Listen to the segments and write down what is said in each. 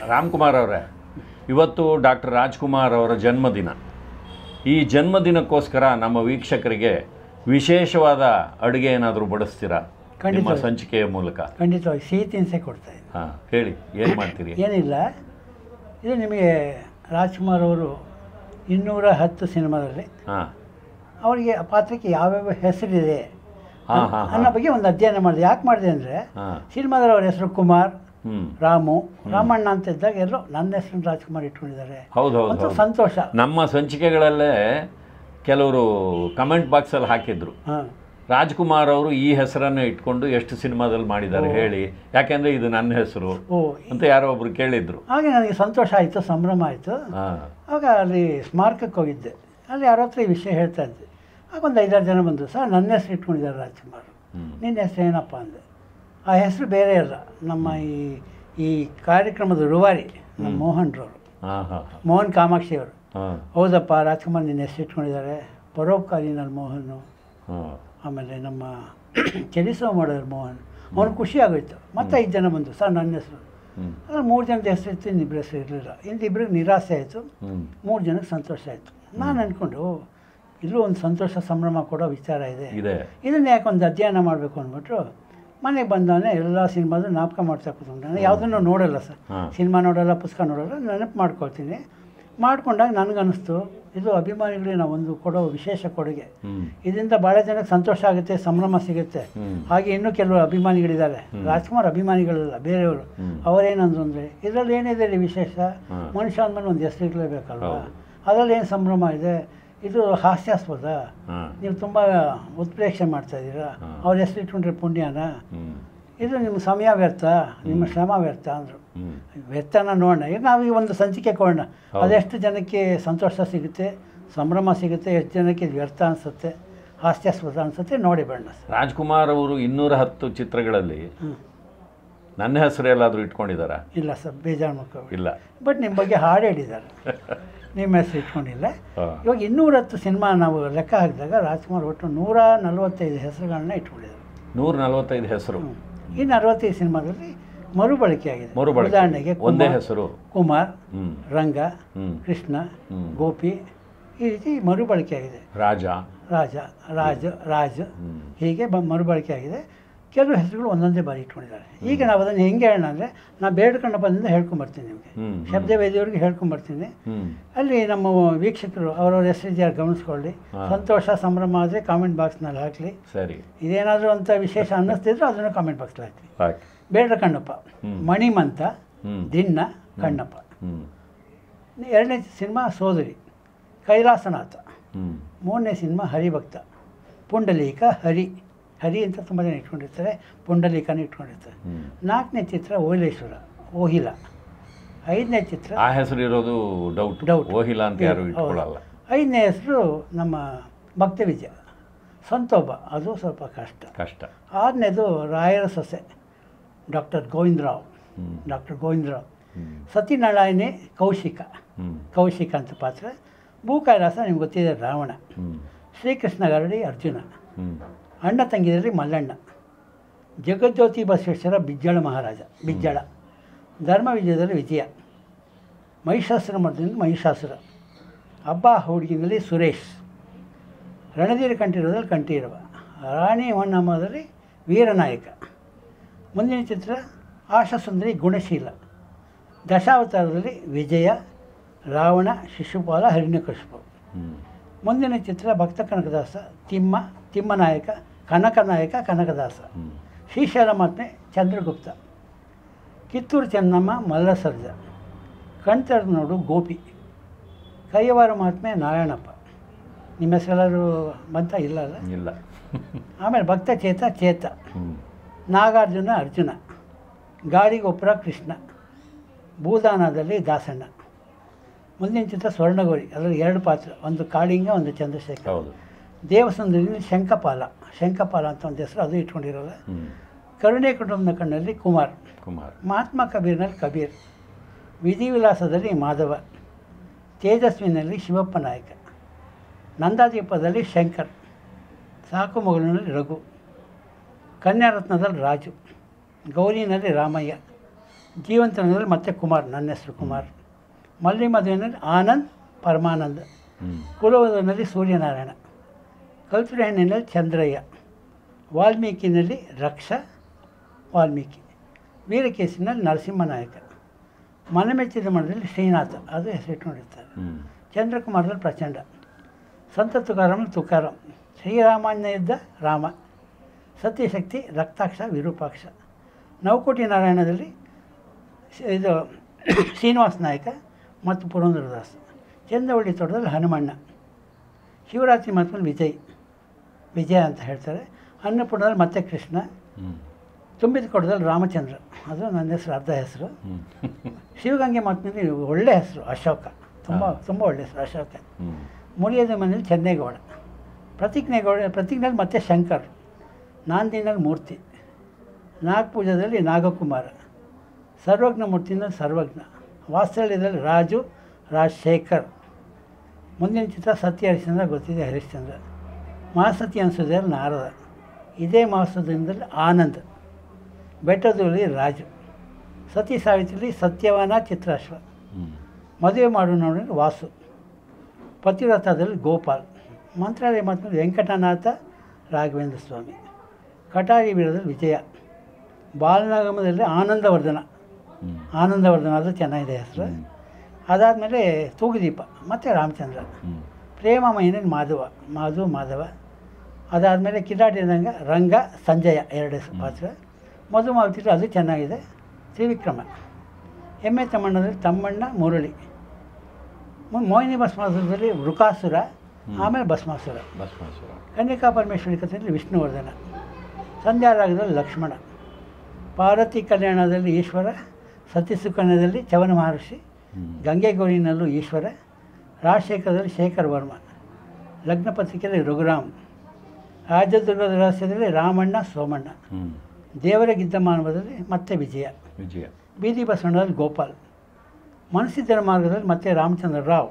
ರಾಮ್ಕುಮಾರ್ ಅವರೇ ಇವತ್ತು ಡಾಕ್ಟರ್ ರಾಜ್ಕುಮಾರ್ ಅವರ ಜನ್ಮದಿನ ಈ ಜನ್ಮದಿನಕ್ಕೋಸ್ಕರ ನಮ್ಮ ವೀಕ್ಷಕರಿಗೆ ವಿಶೇಷವಾದ ಅಡುಗೆ ಏನಾದರೂ ಬಡಿಸ್ತೀರಾ ಖಂಡಿತ. ನಿಮ್ಮ ಸಂಚಿಕೆಯ ಮೂಲಕ ಖಂಡಿತವಾಗಿ ಸಿಹಿ ತಿನಿಸೆ ಕೊಡ್ತಾ ಇದ್ದೀನಿ ಹಾಂ ಹೇಳಿ ಏನು ಮಾಡ್ತೀರಿ ಏನಿಲ್ಲ ಇದು ನಿಮಗೆ ರಾಜ್ಕುಮಾರ್ ಅವರು ಇನ್ನೂರ ಹತ್ತು ಸಿನಿಮಾದಲ್ಲಿ ಹಾಂ ಅವರಿಗೆ ಆ ಪಾತ್ರಕ್ಕೆ ಯಾವ್ಯಾವ ಹೆಸರಿದೆ ಹಾಂ ಹಾಂ ಅನ್ನೋ ಬಗ್ಗೆ ಒಂದು ಅಧ್ಯಯನ ಮಾಡಿದೆ ಯಾಕೆ ಮಾಡಿದೆ ಅಂದರೆ ಹಾಂ ಸಿನಿಮಾದಲ್ಲಿ ಅವ್ರ ಹೆಸರು ಕುಮಾರ್ ಹ್ಞೂ ರಾಮು ರಾಮಣ್ಣ ಅಂತ ಇದ್ದಾಗ ಎಲ್ಲೋ ನನ್ನ ಹೆಸರು ರಾಜ್ಕುಮಾರ್ ಇಟ್ಕೊಂಡಿದ್ದಾರೆ ಹೌದು ಹೌದು ಮತ್ತು ಹೌದು ಸಂತೋಷ ನಮ್ಮ ಸಂಚಿಕೆಗಳಲ್ಲೇ ಕೆಲವರು ಕಮೆಂಟ್ ಬಾಕ್ಸಲ್ಲಿ ಹಾಕಿದ್ರು ಹಾಂ ರಾಜ್ಕುಮಾರ್ ಅವರು ಈ ಹೆಸರನ್ನು ಇಟ್ಕೊಂಡು ಎಷ್ಟು ಸಿನಿಮಾದಲ್ಲಿ ಮಾಡಿದ್ದಾರೆ ಹೇಳಿ ಯಾಕೆಂದ್ರೆ ಇದು ನನ್ನ ಹೆಸರು ಓ ಅಂತ ಯಾರೋ ಒಬ್ರು ಕೇಳಿದ್ರು ಹಾಗೆ ನನಗೆ ಸಂತೋಷ ಆಯಿತು ಸಂಭ್ರಮ ಆಯಿತು ಹಾಂ ಆಗ ಅಲ್ಲಿ ಸ್ಮಾರಕಕ್ಕೆ ಹೋಗಿದ್ದೆ ಅಲ್ಲಿ ಯಾರ ಹತ್ರ ಈ ವಿಷಯ ಹೇಳ್ತಾ ಇದ್ದೆ ಆಗ ಒಂದು ಐದಾರು ಜನ ಬಂದರು ಸರ್ ನನ್ನ ಹೆಸರು ಇಟ್ಕೊಂಡಿದ್ದಾರೆ ರಾಜ್ಕುಮಾರ್ ಹ್ಮ್. ನಿನ್ನ ಹೆಸರು ಏನಪ್ಪ ಅಂದೆ ಆ ಹೆಸರು ಬೇರೆ ಅಲ್ಲ ನಮ್ಮ ಈ ಈ ಕಾರ್ಯಕ್ರಮದ ರೂವಾರಿ ನಮ್ಮ ಮೋಹನ್ರವರು ಹಾಂ ಹಾಂ ಮೋಹನ್ ಕಾಮಾಕ್ಷಿ ಅವರು ಹಾಂ ಹೌದಪ್ಪ ರಾಜ್ಕುಮಾರ್ ನಿನ್ನ ಹೆಸರು ಇಟ್ಕೊಂಡಿದ್ದಾರೆ ಪರೋಪಕಾರಿನಲ್ಲಿ ಮೋಹನು ಹಾಂ ಆಮೇಲೆ ನಮ್ಮ ಚಲಿಸೋ ಮಾಡೋರು ಮೋಹನ್ ಅವನು ಖುಷಿ ಆಗೋಯ್ತು ಮತ್ತೆ ಐದು ಜನ ಬಂದರು ಸರ್ ನನ್ನ ಹೆಸರು ಹ್ಞೂ ಅದ್ರ ಮೂರು ಜನದ ಹೆಸರು ಇತ್ತು ಇನ್ನಿಬ್ಬರ ಹೆಸರು ಇರಲಿಲ್ಲ ಇನ್ನಿಬ್ಬರಿಗೆ ನಿರಾಸೆ ಆಯಿತು ಹ್ಞೂ ಮೂರು ಜನಕ್ಕೆ ಸಂತೋಷ ಆಯಿತು ನಾನು ಅಂದ್ಕೊಂಡು ಇಲ್ಲೂ ಒಂದು ಸಂತೋಷ ಸಂಭ್ರಮ ಕೊಡೋ ವಿಚಾರ ಇದೆ ಇದೆ ಇದನ್ನ ಯಾಕೆ ಒಂದು ಅಧ್ಯಯನ ಮಾಡಬೇಕು ಅಂದ್ಬಿಟ್ಟು ಮನೆಗೆ ಬಂದವನೇ ಎಲ್ಲ ಸಿನಿಮಾದು ಜ್ಞಾಪಕ ಮಾಡ್ತಾ ಕೂತ್ಕೊಂಡು ನಾನು ಯಾವುದನ್ನು ನೋಡಲ್ಲ ಸರ್ ಹಾಂ ಸಿನಿಮಾ ನೋಡಲ್ಲ ಪುಸ್ತಕ ನೋಡಲ್ಲ ನೆನಪು ಮಾಡ್ಕೊಳ್ತೀನಿ ಮಾಡ್ಕೊಂಡಾಗ ನನಗನ್ನಿಸ್ತು ಇದು ಅಭಿಮಾನಿಗಳಿಗೆ ನಾವು ಒಂದು ಕೊಡೋ ವಿಶೇಷ ಕೊಡುಗೆ ಹ್ಞೂ ಇದರಿಂದ ಭಾಳ ಜನಕ್ಕೆ ಸಂತೋಷ ಆಗುತ್ತೆ ಸಂಭ್ರಮ ಸಿಗುತ್ತೆ ಹ್ಞೂ ಹಾಗೆ ಇನ್ನೂ ಕೆಲವರು ಅಭಿಮಾನಿಗಳಿದ್ದಾರೆ ಹ್ಮ್. ರಾಜ್ಕುಮಾರ್ ಅಭಿಮಾನಿಗಳಲ್ಲ ಬೇರೆಯವರು ಹ್ಮ್. ಅವರೇನಂದ್ರು ಅಂದರೆ ಇದರಲ್ಲಿ ಏನಿದೆ ರೀ ವಿಶೇಷ ಹಾ. ಮನುಷ್ಯ ಅಂದಮೇಲೆ ಒಂದು ಹೆಸರು ಇರಲೇಬೇಕಲ್ವಾ ಹೌದು. ಅದರಲ್ಲಿ ಏನು ಸಂಭ್ರಮ ಇದೆ ಇದು ಹಾಸ್ಯಾಸ್ಪದ ಹಾಂ ನೀವು ತುಂಬ ಉತ್ಪ್ರೇಕ್ಷೆ ಮಾಡ್ತಾ ಇದ್ದೀರಾ ಹಾ. ಅವ್ರ ಹೆಸರು ಇಟ್ಕೊಂಡ್ರೆ ಪುಣ್ಯನ ಹ್ಞೂ ಇದು ನಿಮ್ಮ ಸಮಯ ವ್ಯರ್ಥ ನಿಮ್ಮ ಶ್ರಮ ವ್ಯರ್ಥ ಅಂದರು ಹ್ಞೂ ವ್ಯರ್ಥನ ನೋಡೋಣ ಈಗ ನಾವೀಗ ಒಂದು ಸಂಚಿಕೆ ಕೊಡೋಣ ಹೌದು. ಅದೆಷ್ಟು ಜನಕ್ಕೆ ಸಂತೋಷ ಸಿಗುತ್ತೆ ಸಂಭ್ರಮ ಸಿಗುತ್ತೆ ಎಷ್ಟು ಜನಕ್ಕೆ ಇದು ವ್ಯರ್ಥ ಅನಿಸುತ್ತೆ ಹಾಸ್ಯಾಸ್ಪದ ಅನಿಸುತ್ತೆ ನೋಡಿ ಬೇಡ ಸರ್ ರಾಜ್ಕುಮಾರ್ ಅವರು ಇನ್ನೂರ ಹತ್ತು ಚಿತ್ರಗಳಲ್ಲಿ ಹ್ಞೂ ನನ್ನ ಹೆಸರು ಎಲ್ಲಾದರೂ ಇಟ್ಕೊಂಡಿದ್ದಾರಾ ಇಲ್ಲ ಸರ್ ಬೇಜಾರು ಮಾಡ್ಕೋಬೇಡಿ ಇಲ್ಲ ಬಟ್ ನಿಮ್ಮ ಬಗ್ಗೆ ಹಾಡು ಹೇಳಿದ್ದಾರೆ ನಿಮ್ಮ ಹೆಸರು ಇಟ್ಕೊಂಡಿಲ್ಲ ಹಾಂ ಇವಾಗ ಇನ್ನೂರತ್ತು ಸಿನಿಮಾ ನಾವು ಲೆಕ್ಕ ಹಾಕಿದಾಗ ರಾಜ್ಕುಮಾರ್ ಒಟ್ಟು ನೂರ ನಲವತ್ತೈದು ಹೆಸರುಗಳನ್ನ ಇಟ್ಕೊಂಡಿದ್ದಾರೆ ನೂರ ನಲವತ್ತೈದು ಹೆಸರು ಹ್ಮ್. ಇನ್ನು ಅರವತ್ತೈದು ಸಿನಿಮಾದಲ್ಲಿ ಮರುಬಳಕೆ ಆಗಿದೆ ಮರುಬಳಕೆ ಉದಾಹರಣೆಗೆ ಒಂದೇ ಕುಮಾರ್- ಹೆಸರು ಕುಮಾರ್ ಹ್ಞೂ ರಂಗ ಹ್ಞೂ ಕೃಷ್ಣ ಹ್ಮ್. ಗೋಪಿ ಈ ರೀತಿ ಮರುಬಳಕೆ ಆಗಿದೆ ರಾಜ ರಾಜ ರಾಜ ರಾಜ್ ಹ್ಞೂ ಹೀಗೆ ಬ ಮರುಬಳಕೆ ಆಗಿದೆ ಕೆಲವು ಹೆಸರುಗಳು ಒಂದೊಂದೇ ಬಾರಿ ಇಟ್ಕೊಂಡಿದ್ದಾರೆ ಈಗ ನಾವು ಅದನ್ನು ಹೆಂಗೆ ಹೇಳೋಣ ಅಂದರೆ ನಾನು ಬೇಡ್ಕೊಂಡ ಬಂದಿಂದ ಹೇಳ್ಕೊಂಬರ್ತೀನಿ ನಿಮಗೆ ಹ್ಞೂ ಶಬ್ದ ವೇದಿಯವ್ರಿಗೆ ಹೇಳ್ಕೊಂಬರ್ತೀನಿ ಹ್ಞೂ ಅಲ್ಲಿ ನಮ್ಮ ವೀಕ್ಷಕರು ಅವರವ್ರ ಹೆಸರಿದ್ಯಾರು ಗಮನಿಸ್ಕೊಳ್ಳಿ ಹಾ. ಸಂತೋಷ ಸಂಭ್ರಮ ಆದರೆ ಕಾಮೆಂಟ್ ಬಾಕ್ಸ್ನಲ್ಲಿ ಹಾಕಲಿ ಸರಿ ಇದೇನಾದರೂ ಅಂತ ವಿಶೇಷ ಅನ್ನಿಸ್ತಿದ್ರು ಅದನ್ನು ಕಾಮೆಂಟ್ ಬಾಕ್ಸ್ಲಿ ಹಾಕಿ ಹಾಕಿ ಬೇಡ್ರ ಕಣ್ಣಪ್ಪ ಹ್ಮ್. ಮಣಿಮಂತ ಹ್ಞೂ ದಿನ್ನ ಕಣ್ಣಪ್ಪ ಹ್ಞೂ ಎರಡನೇ ಸಿನಿಮಾ ಸೋದರಿ ಕೈಲಾಸನಾಥ ಹ್ಞೂ ಮೂರನೇ ಸಿನಿಮಾ ಹರಿಭಕ್ತ ಪುಂಡಲೀಕ ಹರಿ ಹರಿ ಅಂತ ತುಂಬ ಜನ ಇಟ್ಕೊಂಡಿರ್ತಾರೆ ಪುಂಡಲೀಕನ ಇಟ್ಕೊಂಡಿರ್ತಾರೆ ಹ್ಞೂ ನಾಲ್ಕನೇ ಚಿತ್ರ ಓಲೇಶ್ವರ ಓಹಿಲ ಐದನೇ ಚಿತ್ರ ಆ ಹೆಸರು ಇರೋದು ಡೌಟ್ Doubt. ಓಹಿಲ್ಲ ಅಂತ ಯಾರು ಹೌದು. ಇಟ್ಕೊಳ್ಳಲ್ಲ ಐದನೇ ಹೆಸರು ನಮ್ಮ ಭಕ್ತ ವಿಜಯ ಸಂತೋಬ ಅದು ಸ್ವಲ್ಪ ಕಷ್ಟ ಕಷ್ಟ ಆರನೇದು ರಾಯರ ಸೊಸೆ ಡಾಕ್ಟರ್ ಗೋವಿಂದರಾವ್ ಹ್ಞೂ ಡಾಕ್ಟರ್ ಗೋವಿಂದರಾವ್ ಹ್ಞೂ ಸತ್ಯನಾರಾಯಣಿ ಕೌಶಿಕ ಹ್ಞೂ ಕೌಶಿಕ ಅಂತ ಪಾತ್ರ ಭೂಕೈಲಾಸ ನಿಮ್ಗೆ ಗೊತ್ತಿದೆ ರಾವಣ ಹ್ಞೂ ಶ್ರೀಕೃಷ್ಣ ಗರಡಿ ಅರ್ಜುನ ಹ್ಞೂ ಅಣ್ಣ ತಂಗಿದಲ್ಲಿ ಮಲ್ಲಣ್ಣ ಜಗಜ್ಯೋತಿ ಬಸವೇಶ್ವರ ಬಿಜ್ಜಳ ಮಹಾರಾಜ ಬಿಜ್ಜಳ ಧರ್ಮ ವಿಜಯದಲ್ಲಿ ವಿಜಯ ಮಹಿಷಾಸುರ ಮರ್ದಿನಲ್ಲಿ ಮಹಿಷಾಸುರ ಹಬ್ಬ ಹುಡುಗಿನಲ್ಲಿ ಸುರೇಶ್ ರಣಧೀರ ಕಂಠೀರವದಲ್ಲಿ ಕಂಠೀರವ ರಾಣಿ ಹೊನ್ನಮ್ಮದಲ್ಲಿ ವೀರನಾಯಕ ಮುಂದಿನ ಚಿತ್ರ ಆಶಾಸುಂದರಿ ಗುಣಶೀಲ ದಶಾವತಾರದಲ್ಲಿ ವಿಜಯ ರಾವಣ ಶಿಶುಪಾಲ ಹರಿಣಕಶಿಪು ಹ್ಞೂ ಮುಂದಿನ ಚಿತ್ರ ಭಕ್ತ ಕನಕದಾಸ ತಿಮ್ಮ ತಿಮ್ಮನಾಯಕ ಕನಕನಾಯಕ ಕನಕದಾಸ ಹ್ಞೂ ಶ್ರೀಶೈಲ ಮಾತ್ಮೆ ಚಂದ್ರಗುಪ್ತ ಕಿತ್ತೂರು ಚೆನ್ನಮ್ಮ ಮಲ್ಲಸರ್ಜ ಕಣ್ತರದ ನೋಡು ಗೋಪಿ ಕೈಯವಾರ ಮಹಾತ್ಮೆ ನಾರಾಯಣಪ್ಪ ನಿಮ್ಮ ಹೆಸರೆಲ್ಲರೂ ಬಂತ ಇಲ್ಲ ಅಲ್ಲ ಇಲ್ಲ ಆಮೇಲೆ ಭಕ್ತ ಚೇತ ಚೇತ ಹ್ಞೂ ನಾಗಾರ್ಜುನ ಅರ್ಜುನ ಗಾಳಿಗೊಬ್ಬರ ಕೃಷ್ಣ ಭೂದಾನದಲ್ಲಿ ದಾಸಣ್ಣ ಮುಂದಿನ ಚಿತ್ರ ಸ್ವರ್ಣಗೌರಿ ಅದರಲ್ಲಿ ಎರಡು ಪಾತ್ರ ಒಂದು ಕಾಳಿಂಗ ಒಂದು ಚಂದ್ರಶೇಖರ್ ಹೌದು ದೇವಸುಂದರಿನಲ್ಲಿ ಶಂಕಪಾಲ ಶಂಕಪಾಲ ಅಂತ ಒಂದು ಹೆಸರು ಅದು ಇಟ್ಕೊಂಡಿರೋಲ್ಲ ಹ್ಞೂ ಕರುಣೆ ಕುಟುಂಬದ ಕಣ್ಣಲ್ಲಿ ಕುಮಾರ್ ಕುಮಾರ್ ಮಹಾತ್ಮ ಕಬೀರ್ನಲ್ಲಿ ಕಬೀರ್ ವಿಧಿವಿಲಾಸದಲ್ಲಿ ಮಾಧವ ತೇಜಸ್ವಿನಲ್ಲಿ ಶಿವಪ್ಪ ನಾಯಕ ನಂದಾದೀಪದಲ್ಲಿ ಶಂಕರ್ ಸಾಕು ಮಗಳಿನಲ್ಲಿ ರಘು ಕನ್ಯಾರತ್ನದಲ್ಲಿ ರಾಜು ಗೌರಿನಲ್ಲಿ ರಾಮಯ್ಯ ಜೀವಂತನಲ್ಲಿ ಮತ್ತೆ ಕುಮಾರ್ ನನ್ನ ಹೆಸರು ಕುಮಾರ್ ಮಲ್ಲಿ ಮದುವೆನಲ್ಲಿ ಆನಂದ್ ಪರಮಾನಂದ್ ಹ್ಮ್ ಕುಲವದಲ್ಲಿ ಸೂರ್ಯನಾರಾಯಣ ಕಲ್ಪುರ ಹೆಣ್ಣಿನಲ್ಲಿ ಚಂದ್ರಯ್ಯ ವಾಲ್ಮೀಕಿನಲ್ಲಿ ರಕ್ಷ ವಾಲ್ಮೀಕಿ ವೀರಕೇಸಿನಲ್ಲಿ ನರಸಿಂಹನಾಯಕ ಮನಮೆಚ್ಚಿದ ಮಠದಲ್ಲಿ ಶ್ರೀನಾಥ ಅದು ಹೆಸರಿಟ್ಕೊಂಡಿರ್ತಾರೆ ಹ್ಮ್ ಚಂದ್ರಕುಮಾರದಲ್ಲಿ ಪ್ರಚಂಡ ಸಂತ ತುಕಾರಾಮ್ ತುಕಾರಾಮ್ ಶ್ರೀರಾಮಾನ್ಯ ಯುದ್ಧ ರಾಮ ಸತ್ಯಶಕ್ತಿ ರಕ್ತಾಕ್ಷ ವಿರೂಪಾಕ್ಷ ನವಕೋಟಿ ನಾರಾಯಣದಲ್ಲಿ ಶ- ಇದು ಶ್ರೀನಿವಾಸ ನಾಯಕ ಮತ್ತು ಪುರಂದರದಾಸ್ ಚಂದವಳ್ಳಿ ತೋಟದಲ್ಲಿ ಹನುಮಣ್ಣ ಶಿವರಾತ್ರಿ ಮಾತ್ರದಲ್ಲಿ ವಿಜಯ್ ವಿಜಯ ಅಂತ ಹೇಳ್ತಾರೆ ಅನ್ನಪೂರ್ಣದಲ್ಲಿ ಮತ್ತೆ ಕೃಷ್ಣ ಹ್ಮ್ ತುಂಬಿದ ಕೊಡದಲ್ಲಿ ರಾಮಚಂದ್ರ ಅದು ನನ್ನ ಹೆಸರು ಅರ್ಧ ಹೆಸರು ಹ್ಮ್ ಶಿವಗಂಗೆ ಮಾತಿನಲ್ಲಿ ಒಳ್ಳೆ ಹೆಸರು ಅಶೋಕ ತುಂಬ ಹಾ. ತುಂಬ ಒಳ್ಳೆ ಹೆಸರು ಅಶೋಕ ಹ್ಮ್ ಮುರಿಯದ ಮನೇಲಿ ಚೆನ್ನೇಗೌಡ ಪ್ರತಿಜ್ಞೆಗೌಡ ಪ್ರತಿಜ್ಞೆಯಲ್ಲಿ ಮತ್ತೆ ಶಂಕರ್ ನಾಂದಿನಲ್ಲಿ ಮೂರ್ತಿ ನಾಗಪೂಜದಲ್ಲಿ ನಾಗಕುಮಾರ ಸರ್ವಜ್ಞ ಮೂರ್ತಿನಲ್ಲಿ ಸರ್ವಜ್ಞ ವಾತ್ಸಲ್ಯದಲ್ಲಿ ರಾಜು ರಾಜಶೇಖರ್ ಮುಂದಿನ ಚಿತ್ರ ಸತ್ಯ ಹರಿಶ್ಚಂದ್ರ ಗೊತ್ತಿದೆ ಹರಿಶ್ಚಂದ್ರ ಮಹಾಸತಿ ಅನಿಸೋದ್ರಲ್ಲಿ ನಾರದ ಇದೇ ಮಾಸದಿಂದಲೇ ಆನಂದ್ ಬೆಟ್ಟದಲ್ಲಿ ರಾಜು ಸತಿ ಸಾವಿತ್ರಿಲಿ ಸತ್ಯವಾನ ಚಿತ್ರಾಶ್ವ ಹ್ಮ್ ಮದುವೆ ಮಾಡು ನೋಡಿ ವಾಸು ಪತಿವ್ರತದಲ್ಲಿ ಗೋಪಾಲ್ ಮಂತ್ರಾಲಯ ಮತ್ತು ವೆಂಕಟನಾಥ ರಾಘವೇಂದ್ರ ಸ್ವಾಮಿ ಕಟಾರಿ ವೀರದಲ್ಲಿ ವಿಜಯ ಬಾಲನಾಗಮದಲ್ಲಿ ಆನಂದವರ್ಧನ ಹ್ಮ್ ಆನಂದವರ್ಧನ ಅದು ಚೆನ್ನಾಗಿದೆ ಹೆಸರು ಹ್ಮ್. ಅದಾದಮೇಲೆ ತೂಗುದೀಪ ಮತ್ತು ರಾಮಚಂದ್ರ ಹ್ಮ್ ಪ್ರೇಮಮಯನಲ್ಲಿ ಮಾಧವ ಮಾಧು ಮಾಧವ ಅದಾದಮೇಲೆ ಕಿರಾಟಿದಂಗ ರಂಗ ಸಂಜಯ ಎರಡು ಹೆಸರು ಪಾತ್ರ ಮಧುಮಾವತಿಲಿ ಅದು ಚೆನ್ನಾಗಿದೆ ತ್ರಿವಿಕ್ರಮ ಎಮ್ಮೆ ತಮ್ಮಣ್ಣದಲ್ಲಿ ತಮ್ಮಣ್ಣ ಮುರಳಿ ಮು- ಮೋಹಿನಿ ಭಸ್ಮಾಸುರದಲ್ಲಿ ವೃಕಾಸುರ ಆಮೇಲೆ ಭಸ್ಮಾಸುರ ಭಸ್ಮಾಸುರ ಕನ್ಯಕಾ ಪರಮೇಶ್ವರಿ ಕಥೆಯಲ್ಲಿ ವಿಷ್ಣುವರ್ಧನ ಸಂಧ್ಯಾ ರಾಗದಲ್ಲಿ ಲಕ್ಷ್ಮಣ ಪಾರ್ವತಿ ಕಲ್ಯಾಣದಲ್ಲಿ ಈಶ್ವರ ಸತ್ಯಸುಕನ್ಯದಲ್ಲಿ ಚವನ ಮಹರ್ಷಿ ಹ್ಮ್ ಗಂಗೆಗೌರಿನಲ್ಲೂ ಈಶ್ವರ ರಾಜಶೇಖರದಲ್ಲಿ ಶೇಖರ್ ವರ್ಮ ಲಗ್ನ ಪತ್ರಿಕೆಯಲ್ಲಿ ರಘುರಾಮ್ ರಾಜದುರ್ಗದ ರಹಸ್ಯದಲ್ಲಿ ರಾಮಣ್ಣ ಸೋಮಣ್ಣ ಹ್ಮ್ ದೇವರ ಗಿದ್ದ ಮಾನವದಲ್ಲಿ ಮತ್ತೆ ವಿಜಯ ವಿಜಯ ಬೀದಿ ಬಸವಣ್ಣದಲ್ಲಿ ಗೋಪಾಲ್ ಮನಸ್ಸಿದ್ದರ ಮಾರ್ಗದಲ್ಲಿ ಮತ್ತೆ ರಾಮಚಂದ್ರ ರಾವ್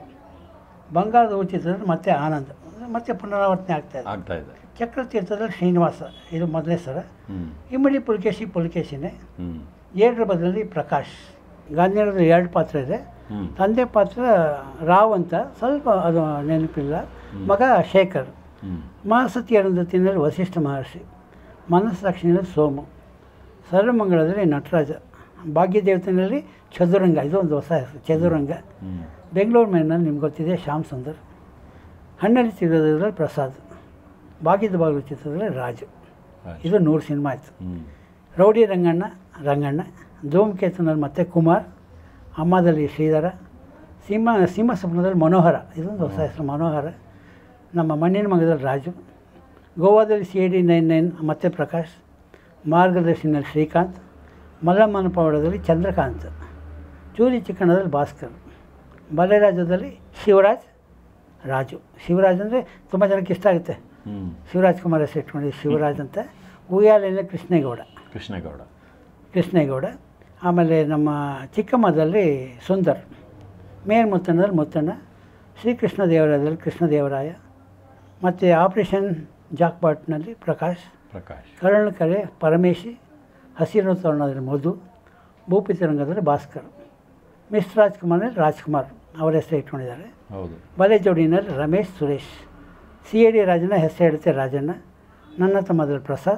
ಬಂಗಾರದ ಉಚಿತದಲ್ಲಿ ಮತ್ತೆ ಆನಂದ್ ಮತ್ತೆ ಪುನರಾವರ್ತನೆ ಆಗ್ತಾ ಇದೆ ಆಗ್ತಾ ಇದೆ ಚಕ್ರತೀರ್ಥದಲ್ಲಿ ಶ್ರೀನಿವಾಸ ಇದು ಮೊದಲನೇ ಸರ ಹ್ಮ್ ಇಮ್ಮಡಿ ಪುಲಕೇಶಿ ಪುಲಕೇಶಿನೇ ಹ್ಮ್ ಏಳರ ಬದಲಲ್ಲಿ ಪ್ರಕಾಶ್ ಗಾಂಧಿನಗರದ ಎರಡು ಪಾತ್ರ ಇದೆ ಹ್ಮ್ ತಂದೆ ಪಾತ್ರ ರಾವ್ ಅಂತ ಸ್ವಲ್ಪ ಅದು ನೆನಪಿಲ್ಲ ಮಗ ಶೇಖರ್ ಹ್ಮ್ ಮಹಾಸತಿ ಅರುಂಧತಿನಲ್ಲಿ ವಸಿಷ್ಠ ಮಹರ್ಷಿ ಮನಸ್ಸಾಕ್ಷಿನಲ್ಲಿ ಸೋಮು ಸರ್ವಮಂಗಳದಲ್ಲಿ ನಟರಾಜ ಭಾಗ್ಯದೇವತೆಯಲ್ಲಿ ಚದುರಂಗ ಇದು ಒಂದು ಹೊಸ ಹೆಸರು ಚದುರಂಗ ಹ್ಮ್ ಬೆಂಗಳೂರು ಮೇನಲ್ಲಿ ನಿಮ್ಗೆ ಗೊತ್ತಿದೆ ಶ್ಯಾಮ್ ಸುಂದರ್ ಹಣ್ಣಲ್ಲಿ ತಿರುಗೋದ್ರಲ್ಲಿ ಪ್ರಸಾದ್ ಭಾಗ್ಯದ ಬಾಗಿಲು ಚಿತ್ರದಲ್ಲಿ ರಾಜು ಆಯ್ತು. ಇದು ನೂರು ಸಿನಿಮಾ ಆಯಿತು ಹ್ಮ್ ರೌಡಿ ರಂಗಣ್ಣ ರಂಗಣ್ಣ ಧೂಮಕೇತುನಲ್ಲಿ ಮತ್ತೆ ಕುಮಾರ್ ಅಮ್ಮದಲ್ಲಿ ಶ್ರೀಧರ ಸಿಂಹ ಸಿಂಹ ಸ್ವಪ್ನದಲ್ಲಿ ಮನೋಹರ ಇದೊಂದು ಹೊಸ ಹೆಸರು ಮನೋಹರ ನಮ್ಮ ಮಣ್ಣಿನ ಮಗದಲ್ಲಿ ರಾಜು ಗೋವಾದಲ್ಲಿ C I D nine nine ಮತ್ತೆ ಪ್ರಕಾಶ್ ಮಾರ್ಗದರ್ಶಿನಲ್ಲಿ ಶ್ರೀಕಾಂತ್ ಮಲ್ಲಮ್ಮನ ಪವಾಡದಲ್ಲಿ ಚಂದ್ರಕಾಂತ್ ಚೂರಿ ಚಿಕ್ಕಣ್ಣದಲ್ಲಿ ಭಾಸ್ಕರ್ ಬಲೆರಾಜದಲ್ಲಿ ಶಿವರಾಜ್ ರಾಜು ಶಿವರಾಜ್ ಅಂದರೆ ತುಂಬ ಜನಕ್ಕೆ ಇಷ್ಟ ಆಗುತ್ತೆ ಹ್ಮ್ ಶಿವರಾಜ್ ಕುಮಾರ್ ಹೆಸರು ಇಟ್ಕೊಂಡಿದ್ದು ಶಿವರಾಜ್ ಅಂತ ಉಯ್ಯಾಲೆಯಲ್ಲಿ ಕೃಷ್ಣೇಗೌಡ ಕೃಷ್ಣೇಗೌಡ ಕೃಷ್ಣೇಗೌಡ ಆಮೇಲೆ ನಮ್ಮ ಚಿಕ್ಕಮ್ಮದಲ್ಲಿ ಸುಂದರ್ ಮೇಲ್ಮುತ್ತಣ್ಣದಲ್ಲಿ ಮುತ್ತಣ್ಣ ಶ್ರೀಕೃಷ್ಣ ದೇವರಾಯದಲ್ಲಿ ಕೃಷ್ಣದೇವರಾಯ ಮತ್ತು ಆಪರೇಷನ್ ಜಾಕ್ಪಾಟ್ನಲ್ಲಿ ಪ್ರಕಾಶ್ ಪ್ರಕಾಶ್ ಕರುಣಕರೆ ಪರಮೇಶಿ ಹಸಿರು ತೋರಣದಲ್ಲಿ ಮಧು ಭೂಪಿತರಂಗದಲ್ಲಿ ಭಾಸ್ಕರ್ ಮಿಸ್ ರಾಜ್ಕುಮಾರ್ನಲ್ಲಿ ರಾಜ್ಕುಮಾರ್ ಅವರ ಹೆಸರು ಇಟ್ಕೊಂಡಿದ್ದಾರೆ ಹೌದು ಬಲೆ ಜೋಡಿನಲ್ಲಿ Ramesh Suresh C A D ರಾಜನ ಹೆಸರು ಹೇಳುತ್ತೆ ರಾಜಣ್ಣ ನನ್ನ ತಮ್ಮದಲ್ಲಿ ಪ್ರಸಾದ್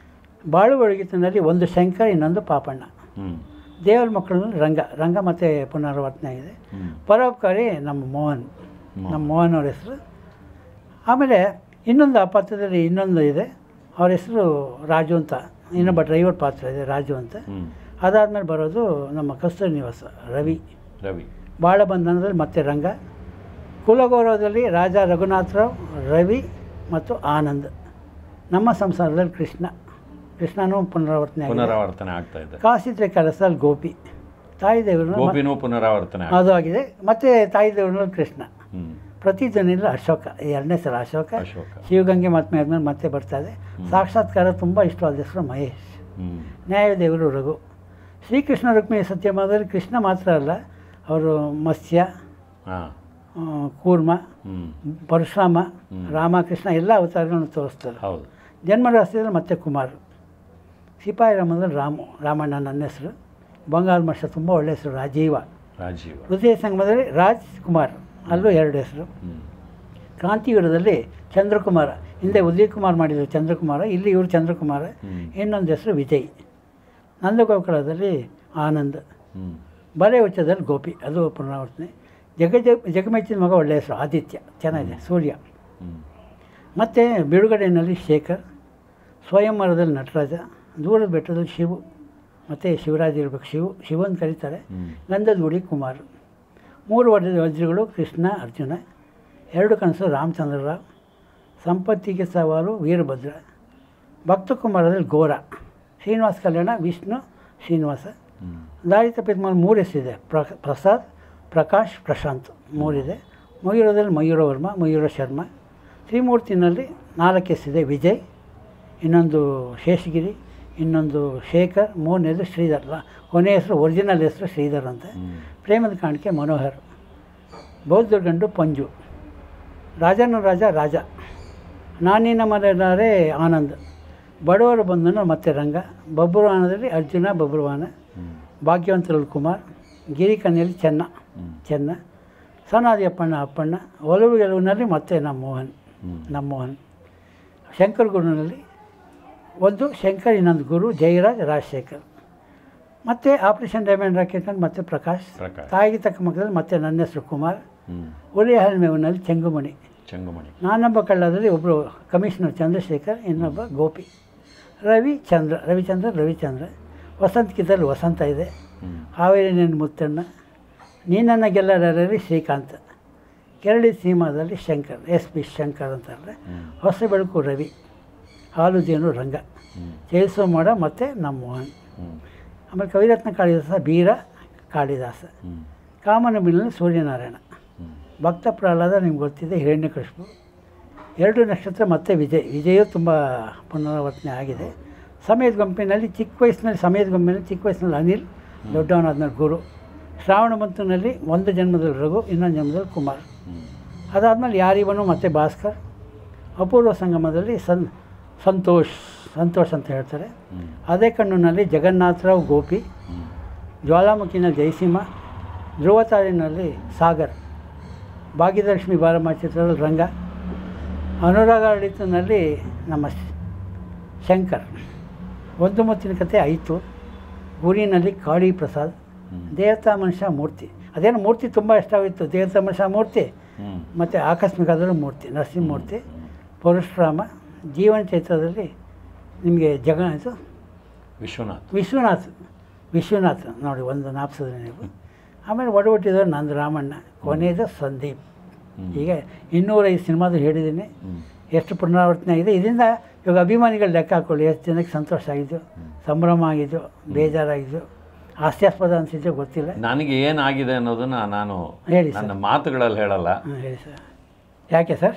ಬಾಳು ಒಳಗಿತನಲ್ಲಿ ಒಂದು ಶಂಕರ್ ಇನ್ನೊಂದು ಪಾಪಣ್ಣ ಹ್ಮ್ ದೇವರ ಮಕ್ಕಳಲ್ಲಿ ರಂಗ ರಂಗ ಮತ್ತು ಪುನರಾವರ್ತನೆ ಆಗಿದೆ ಹ್ಮ್ ಪರೋಪಕಾರಿ ನಮ್ಮ ಮೋಹನ್ ಮೋಹನ್. ನಮ್ಮ ಮೋಹನ್ ಅವ್ರ ಹೆಸರು ಆಮೇಲೆ ಇನ್ನೊಂದು ಆ ಪಾತ್ರದಲ್ಲಿ ಇನ್ನೊಂದು ಇದೆ ಅವ್ರ ಹೆಸರು ರಾಜು ಅಂತ ಇನ್ನೊಬ್ಬ ಡ್ರೈವರ್ ಪಾತ್ರ ಇದೆ ರಾಜು ಅಂತ ಹ್ಮ್ ಅದಾದಮೇಲೆ ಬರೋದು ನಮ್ಮ ಕಸ್ತೂರಿ ನಿವಾಸ ರವಿ ರವಿ ಬಾಳಬಂಧನದಲ್ಲಿ ಮತ್ತೆ ರಂಗ ಕುಲಗೌರವದಲ್ಲಿ ರಾಜ ರಘುನಾಥರಾವ್ ರವಿ ಮತ್ತು ಆನಂದ್ ನಮ್ಮ ಸಂಸಾರದಲ್ಲಿ ಕೃಷ್ಣ ಕೃಷ್ಣನೂ ಪುನರಾವರ್ತನೆ ಆಗಿದೆ ಪುನರಾವರ್ತನೆ ಆಗ್ತಾ ಇದೆ ಕಾಸಿದ್ರೆ ಕೆಲಸದಲ್ಲಿ ಗೋಪಿ ತಾಯಿ ದೇವರನ್ನ ಗೋಪಿನೂ ಪುನರಾವರ್ತನೆ ಆಗ್- ಅದು ಆಗಿದೆ ಮತ್ತು ತಾಯಿ ದೇವರಲ್ಲಿ ಕೃಷ್ಣ ಹ್ಮ್ ಪ್ರತಿ ಧ್ವನಿಯಲ್ಲಿ ಅಶೋಕ ಈ ಎರಡನೇ ಸಲ ಅಶೋಕ ಅಶೋಕ ಶಿವಗಂಗೆ ಮಹಾತ್ಮೆ ಆದ್ಮೇಲೆ ಮತ್ತೆ ಬರ್ತಾ ಇದೆ ಸಾಕ್ಷಾತ್ಕಾರ ತುಂಬ ಇಷ್ಟವಾದ ಹೆಸರು ಮಹೇಶ್ ಹ್ಮ್ ನ್ಯಾಯದೇವರು ರಘು ಶ್ರೀಕೃಷ್ಣ ರುಕ್ಮಿಣಿ ಸತ್ಯಮಾದಲ್ಲಿ ಕೃಷ್ಣ ಮಾತ್ರ ಅಲ್ಲ ಅವರು ಮತ್ಸ್ಯ ಹಾ ಆ, ಕೂರ್ಮ ಹ್ಮ್ ಪರಶುರಾಮ ಹ್ಮ್. ರಾಮಕೃಷ್ಣ ಎಲ್ಲ ಅವತಾರಗಳನ್ನು ತೋರಿಸ್ತಾರೆ ಹೌದು ಜನ್ಮರಾಶಿಯಲ್ಲಿ ಮತ್ತೆ ಕುಮಾರ್ ಸಿಪಾಯಿ ರಾಮದಲ್ಲಿ ರಾಮು ರಾಮಣ್ಣ ನನ್ನ ಹೆಸರು ಬಂಗಾಳ ಮಶ ತುಂಬ ಒಳ್ಳೆಯ ಹೆಸರು ರಾಜೀವ ರಾಜೀವ ಹೃದಯ ಸಂಗಮದಲ್ಲಿ ರಾಜ್ ಕುಮಾರ್ ಅಲ್ಲೂ ಎರಡು ಹೆಸರು ಹ್ಮ್. ಕ್ರಾಂತಿವೀರದಲ್ಲಿ ಚಂದ್ರಕುಮಾರ ಹಿಂದೆ ಉದಯ್ ಕುಮಾರ್ ಮಾಡಿದರು ಚಂದ್ರಕುಮಾರ ಇಲ್ಲಿ ಇವರು ಚಂದ್ರಕುಮಾರ ಹ್ಮ್. ಇನ್ನೊಂದು ಹೆಸರು ವಿಜಯ್ ನಂದಗೋಕುಲದಲ್ಲಿ ಆನಂದ್ ಹ್ಮ್. ಬಲೆ ಹುಚ್ಚದಲ್ಲಿ ಗೋಪಿ ಅದು ಪುನರಾವರ್ತನೆ ಜಗ ಜಗ ಜಗಮೆಚ್ಚಿನ ಮಗ ಒಳ್ಳೆಯ ಹೆಸರು ಆದಿತ್ಯ ಚೆನ್ನಾಗಿದೆ ಸೂರ್ಯ ಹ್ಮ್. ಮತ್ತು ಬಿಡುಗಡೆಯಲ್ಲಿ ಶೇಖರ್ ಸ್ವಯಂವರದಲ್ಲಿ ನಟರಾಜ ದೂರದ ಬೆಟ್ಟದಲ್ಲಿ ಶಿವು ಮತ್ತು ಶಿವರಾಜ್ ಇರಬೇಕು ಶಿವು ಶಿವನ್ ಕರೀತಾರೆ ಹ್ಮ್. ಗಂಧದ ಗುಡಿ ಕುಮಾರ್ ಮೂರು ವಜ್ರ ವಜ್ರಗಳು ಕೃಷ್ಣ ಅರ್ಜುನ ಎರಡು ಕನಸು ರಾಮಚಂದ್ರರಾವ್ ಸಂಪತ್ತಿಗೆ ಸವಾಲು ವೀರಭದ್ರ ಭಕ್ತಕುಮಾರದಲ್ಲಿ ಗೋರ ಶ್ರೀನಿವಾಸ ಕಲ್ಯಾಣ ವಿಷ್ಣು ಶ್ರೀನಿವಾಸ ಹ್ಮ್. ದಾರಿ ತಪ್ಪಿದ ಮೂರು ಹೆಸರಿದೆ ಪ್ರ ಪ್ರಸಾದ್ ಪ್ರಕಾಶ್ ಪ್ರಶಾಂತ್ ಮೂರಿದೆ ಮಯೂರದಲ್ಲಿ ಮಯೂರವರ್ಮ ಮಯೂರ ಶರ್ಮ ತ್ರಿಮೂರ್ತಿನಲ್ಲಿ ನಾಲ್ಕು ಹೆಸರಿದೆ ವಿಜಯ್ ಇನ್ನೊಂದು ಶೇಷಗಿರಿ ಇನ್ನೊಂದು ಶೇಖರ್ ಮೂರನೇದು ಶ್ರೀಧರ್ ಲ- ಕೊನೆಯ ಹೆಸರು ಒರಿಜಿನಲ್ ಹೆಸರು ಶ್ರೀಧರ್ ಅಂತ ಹ್ಮ್. ಪ್ರೇಮದ ಕಾಣಿಕೆ ಮನೋಹರ್ ಬೌದ್ಧ ಗಂಡು ಪಂಜು ರಾಜನ ರಾಜ ರಾಜ ನಾನಿನ ಮನೆಯಾರೆ ಆನಂದ್ ಬಡವರ ಬಂಧನ ಮತ್ತೆ ರಂಗ ಬಬ್ರುವಾನದಲ್ಲಿ ಅರ್ಜುನ ಬಬ್ರುವಾನ ಹ್ಮ್. ಭಾಗ್ಯವಂತರಲ್ಲಿ ಕುಮಾರ್ ಗಿರಿಕನ್ಯಲ್ಲಿ ಚೆನ್ನ ಹ್ಮ್. ಚೆನ್ನ ಸನಾದಿ ಅಪ್ಪಣ್ಣ ಅಪ್ಪಣ್ಣ ಒಲವು ಗೆಲುವಿನಲ್ಲಿ ಮತ್ತೆ ನಮ್ಮ ಮೋಹನ್ ಹ್ಮ್. ನಮ್ಮ ಮೋಹನ್ ಶಂಕರ್ ಗುರುನಲ್ಲಿ ಒಂದು ಶಂಕರ್ ಇನ್ನೊಂದು ಗುರು ಜಯರಾಜ್ ರಾಜಶೇಖರ್ ಮತ್ತು ಆಪರೇಷನ್ ಡೈಮಂಡ್ ರಾಕೆಟ್ ಮತ್ತೆ ಪ್ರಕಾಶ್ ಪ್ರಕಾಶ್. ತಾಯಿಗೆ ತಕ್ಕ ಮಕ್ಕಳಲ್ಲಿ ಮತ್ತೆ ನನ್ನ ಹೆಸರು ಕುಮಾರ್ ಹ್ಮ್. ಹುಲಿ ಹಲ್ಮೇವಿನಲ್ಲಿ ಚೆಂಗುಮಣಿ ಚಂಗುಮಣಿ ನಾನೊಬ್ಬ ಕಳ್ಳದಲ್ಲಿ ಒಬ್ಬರು ಕಮಿಷನರ್ ಚಂದ್ರಶೇಖರ್ ಇನ್ನೊಬ್ಬ ಗೋಪಿ ರವಿ ಚಂದ್ರ ರವಿಚಂದ್ರ ರವಿಚಂದ್ರ ವಸಂತ ಕಿತ್ತಲ್ಲಿ ವಸಂತ ಇದೆ ಹ್ಮ್. ಹಾವೇರಿ ನೆನ್ ಮುತ್ತಣ್ಣ ನೀನನ್ನ ಗೆಲ್ಲರಲ್ಲಿ ಶ್ರೀಕಾಂತ್ ಕೆರಳಿ ಸೀಮಾದಲ್ಲಿ ಶಂಕರ್ ಎಸ್ ಪಿ ಶಂಕರ್ ಅಂತಾರೆ ಹ್ಮ್. ಹೊಸ ಬೆಳಕು ರವಿ ಹಾಲು ಜೇನು ರಂಗ ಹ್ಮ್. ಜಯಿಸೋ ಮಾಡ ಮತ್ತು ನಮ್ಮ ಮೋಹನ್ ಹ್ಮ್. ಆಮೇಲೆ ಕವಿರತ್ನ ಕಾಳಿದಾಸ ಬೀರ ಕಾಳಿದಾಸ ಹ್ಮ್. ಕಾಮನ ಬಿಲ್ನಲ್ಲಿ ಸೂರ್ಯನಾರಾಯಣ ಹ್ಮ್. ಭಕ್ತ ಪ್ರಹ್ಲಾದ ನಿಮ್ಗೆ ಗೊತ್ತಿದೆ ಹಿರಣ್ಯಕೃಷ್ಣು ಎರಡು ನಕ್ಷತ್ರ ಮತ್ತೆ ವಿಜಯ್ ವಿಜಯು ತುಂಬ ಪುನರಾವರ್ತನೆ ಆಗಿದೆ ಸಮಯದ ಗುಂಪಿನಲ್ಲಿ ಚಿಕ್ಕ ವಯಸ್ಸಿನಲ್ಲಿ ಸಮಯದ ಗುಂಪಿನಲ್ಲಿ ಚಿಕ್ಕ ವಯಸ್ಸಿನಲ್ಲಿ ಅನಿಲ್ ದೊಡ್ಡವನಾದ್ಮೇಲೆ ಗುರು ಶ್ರಾವಣ ಮಂತನಲ್ಲಿ ಒಂದು ಜನ್ಮದಲ್ಲಿ ರಘು ಇನ್ನೊಂದು ಜನ್ಮದಲ್ಲಿ ಕುಮಾರ್ ಹ್ಮ್. ಅದಾದಮೇಲೆ ಯಾರಿವನು ಮತ್ತು ಭಾಸ್ಕರ್ ಅಪೂರ್ವ ಸಂಗಮದಲ್ಲಿ ಸನ್ ಸಂತೋಷ್ ಸಂತೋಷ್ ಅಂತ ಹೇಳ್ತಾರೆ ಹ್ಮ್. ಅದೇ ಕಣ್ಣಿನಲ್ಲಿ ಜಗನ್ನಾಥರಾವ್ ಗೋಪಿ ಹ್ಮ್. ಜ್ವಾಲಾಮುಖಿನಲ್ಲಿ ಜಯಸಿಂಹ ಧ್ರುವತಾರಿನಲ್ಲಿ ಸಾಗರ್ ಭಾಗ್ಯದಲಕ್ಷ್ಮಿ ಬಾರಮ್ಮ ಚಿತ್ರದಲ್ಲಿ ರಂಗ ಅನುರಾಗ ಆಡಳಿತದಲ್ಲಿ ನಮ್ಮ ಶ- ಶಂಕರ್ ಒಂದು ಮುತ್ತಿನ ಕತೆ ಆಯಿತು ಗುರಿನಲ್ಲಿ ಕಾಳಿ ಪ್ರಸಾದ್ ಹ್ಮ್. ದೇವತಾ ಮನುಷ್ಯ ಮೂರ್ತಿ ಅದೇನು ಮೂರ್ತಿ ತುಂಬ ಇಷ್ಟವಾಗಿತ್ತು ದೇವತಾ ಮನುಷ್ಯ ಮೂರ್ತಿ ಹ್ಮ್. ಮತ್ತು ಆಕಸ್ಮಿಕದಲ್ಲೂ ಮೂರ್ತಿ ನರಸಿಂಹಮೂರ್ತಿ ಪರಶುರಾಮ ಜೀವನ ಚೈತ್ರದಲ್ಲಿ ನಿಮಗೆ ಜಗ ಇದು ವಿಶ್ವನಾಥ್ ವಿಶ್ವನಾಥ್ ವಿಶ್ವನಾಥ್ ನೋಡಿ ಒಂದು ನಾಪ್ಸಿದ್ರೆ ನೀವು ಆಮೇಲೆ ಒಡಹುಟ್ಟಿದವರು ನಂದು ರಾಮಣ್ಣ ಕೊನೆಯದು ಸಂದೀಪ್ ಹ್ಮ್. ಹೀಗೆ ಇನ್ನೂರೈದು ಸಿನಿಮಾದು ಹೇಳಿದ್ದೀನಿ ಹ್ಮ್. ಎಷ್ಟು ಪುನರಾವರ್ತನೆ ಆಗಿದೆ ಇದರಿಂದ ಇವಾಗ ಅಭಿಮಾನಿಗಳು ಲೆಕ್ಕ ಹಾಕೊಳ್ಳಿ ಎಷ್ಟು ಜನಕ್ಕೆ ಸಂತೋಷ ಆಗಿದ್ದು ಸಂಭ್ರಮ ಆಗಿದ್ದು ಬೇಜಾರಾಗಿದ್ದು ಹಾಸ್ಯಾಸ್ಪದ ಅನಿಸಿದ್ದು ಗೊತ್ತಿಲ್ಲ ನನಗೆ ಏನಾಗಿದೆ ಅನ್ನೋದನ್ನ ನಾನು ಹೇಳಿ ನನ್ನ ಮಾತುಗಳಲ್ಲಿ ಹೇಳಲ್ಲ ಹಾಂ ಹೇಳಿ ಸರ್ ಯಾಕೆ ಸರ್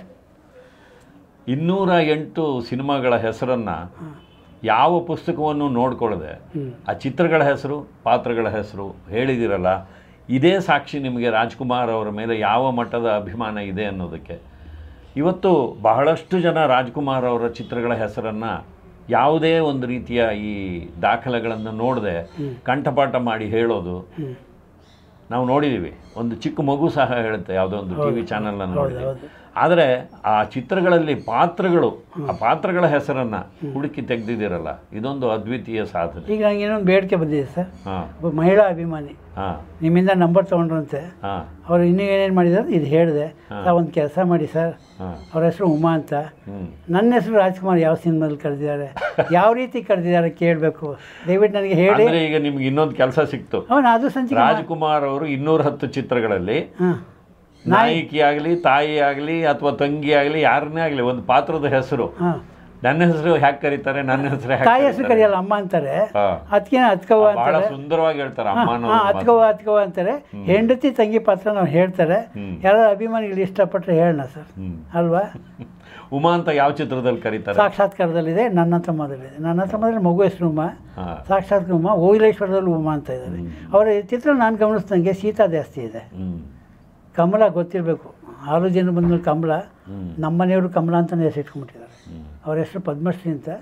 ಇನ್ನೂರ ಎಂಟು ಸಿನಿಮಾಗಳ ಹೆಸರನ್ನ ಯಾವ ಪುಸ್ತಕವನ್ನು ನೋಡ್ಕೊಳ್ಳದೆ ಹ್ಞೂ ಆ ಚಿತ್ರಗಳ ಹೆಸರು ಪಾತ್ರಗಳ ಹೆಸರು ಹೇಳಿದಿರಲ್ಲ ಇದೇ ಸಾಕ್ಷಿ ನಿಮಗೆ ರಾಜ್ಕುಮಾರ್ ಅವರ ಮೇಲೆ ಯಾವ ಮಟ್ಟದ ಅಭಿಮಾನ ಇದೆ ಅನ್ನೋದಕ್ಕೆ ಇವತ್ತು ಬಹಳಷ್ಟು ಜನ ರಾಜ್ಕುಮಾರ್ ಅವರ ಚಿತ್ರಗಳ ಹೆಸರನ್ನು ಯಾವುದೇ ಒಂದು ರೀತಿಯ ಈ ದಾಖಲೆಗಳನ್ನು ನೋಡದೆ ಕಂಠಪಾಠ ಮಾಡಿ ಹೇಳೋದು ಹ್ಞೂ ನಾವು ನೋಡಿದ್ದೀವಿ ಒಂದು ಚಿಕ್ಕ ಮಗು ಸಹ ಹೇಳುತ್ತೆ ಯಾವುದೋ ಒಂದು ಟಿ ವಿ ಚಾನಲನ್ನು ನೋಡಿದ್ದೀವಿ ಹೌದು. ಆದರೆ ಆ ಚಿತ್ರಗಳಲ್ಲಿ ಪಾತ್ರಗಳು ಆ ಪಾತ್ರಗಳ ಹೆಸರನ್ನು ಹುಡುಕಿ ತೆಗೆದಿದ್ದೀರಲ್ಲ ಇದೊಂದು ಅದ್ವಿತೀಯ ಸಾಧನೆ ಈಗ ನನಗೆ ಇನ್ನೊಂದು ಬೇಡಿಕೆ ಬಂದಿದೆ ಸರ್ ಹಾಂ ಒಬ್ಬ ಮಹಿಳಾ ಅಭಿಮಾನಿ ಹಾಂ ನಿಮ್ಮಿಂದ ನಂಬರ್ ತೊಗೊಂಡ್ರಂತೆ ಹಾಂ ಅವ್ರು ಇನ್ನೂ ಏನೇನು ಮಾಡಿದ್ದಾರೆ ಇದು ಹೇಳಿದೆ ಹಾ. ತಾವು ಒಂದು ಕೆಲಸ ಮಾಡಿ ಸರ್ ಹಾಂ ಅವ್ರ ಹೆಸರು ಉಮಾ ಅಂತ ಹ್ಞೂ ನನ್ನ ಹೆಸರು ರಾಜ್ಕುಮಾರ್ ಯಾವ ಸಿನಿಮಾದಲ್ಲಿ ಕರೆದಿದ್ದಾರೆ ಯಾವ ರೀತಿ ಕರೆದಿದ್ದಾರೆ ಕೇಳಬೇಕು ದಯವಿಟ್ಟು ನನಗೆ ಹೇಳಿ ಅಂದ್ರೆ ಈಗ ನಿಮ್ಗೆ ಇನ್ನೊಂದು ಕೆಲಸ ಸಿಕ್ತು ಅವನು ಅದು ಸಂಚಿಕೆ ರಾಜ್ಕುಮಾರ್ ಅವರು ಇನ್ನೂರ ಹತ್ತು ಚಿತ್ರಗಳಲ್ಲಿ ಹಾಂ ನಾಯಕಿ ಆಗಲಿ ತಾಯಿ ಆಗಲಿ ಅಥವಾ ತಂಗಿ ಆಗಲಿ ಯಾರನ್ನೇ ಆಗಲಿ ಒಂದು ಪಾತ್ರದ ಹೆಸರು ಹಾಂ ನನ್ನ ಹೆಸರು ಹ್ಯಾಕ್ ಕರೀತಾರೆ ನನ್ನ ಹೆಸರು ತಾಯಿ ಹ್ಯಾಕ್ ಹೆಸರು ಕರೆಯಲ್ಲ ಅಮ್ಮ ಅಂತಾರೆ ಹಾಂ ಅದಕ್ಕೆ ಅತ್ಕವ್ವ ಬಹಳ ಅಂತಾರೆ ಸುಂದರವಾಗಿ ಹೇಳ್ತಾರೆ ಅಮ್ಮ ಅನ್ನೋ ಹಾಂ ಒಂದು ಮಾತು. ಅತ್ಕವ್ವ ಅತ್ಕವ್ವ ಅಂತಾರೆ ಹೆಂಡತಿ ತಂಗಿ ಪಾತ್ರ ನಾವು ಹೇಳ್ತಾರೆ ಹ್ಮ್. ಯಾರು ಅಭಿಮಾನಿಗಳು ಇಷ್ಟಪಟ್ಟರೆ ಹೇಳೋಣ ಸರ್ ಹ್ಮ್. ಅಲ್ವಾ ಉಮಾ ಅಂತ ಯಾವ ಚಿತ್ರದಲ್ಲಿ ಕರೀತಾರೆ ಸಾಕ್ಷಾತ್ಕಾರದಲ್ಲಿದೆ ನನ್ನ ತಮ್ಮದಲ್ಲಿದೆ ನನ್ನ ತಮ್ಮದಲ್ಲಿ ಮಗು ಹೆಸರು ಉಮಾ ಹಾ. ಸಾಕ್ಷಾತ್ ಉಮಾ ಓಯಿಲೇಶ್ವರದಲ್ಲಿ ಉಮಾ ಅಂತ ಇದ್ದಾರೆ ಅವರ ಚಿತ್ರ ನಾನು ಗಮನಿಸ್ದಂಗೆ ಸೀತಾ ಜಾಸ್ತಿ ಇದೆ ಹ್ಮ್ ಕಮಲ ಗೊತ್ತಿರಬೇಕು ಆರು ಜನ ಬಂದ್ಮೇಲೆ ಕಮಲ ಹ್ಮ್ ನಮ್ಮನೆಯವರು ಕಮಲ ಅಂತಲೇ ಹೆಸರಿಟ್ಕೊಂಡ್ಬಿಟ್ಟಿದ್ದಾರೆ ಹ್ಮ್ ಅವ್ರ ಹೆಸರು ಪದ್ಮಶ್ರೀ ಅಂತ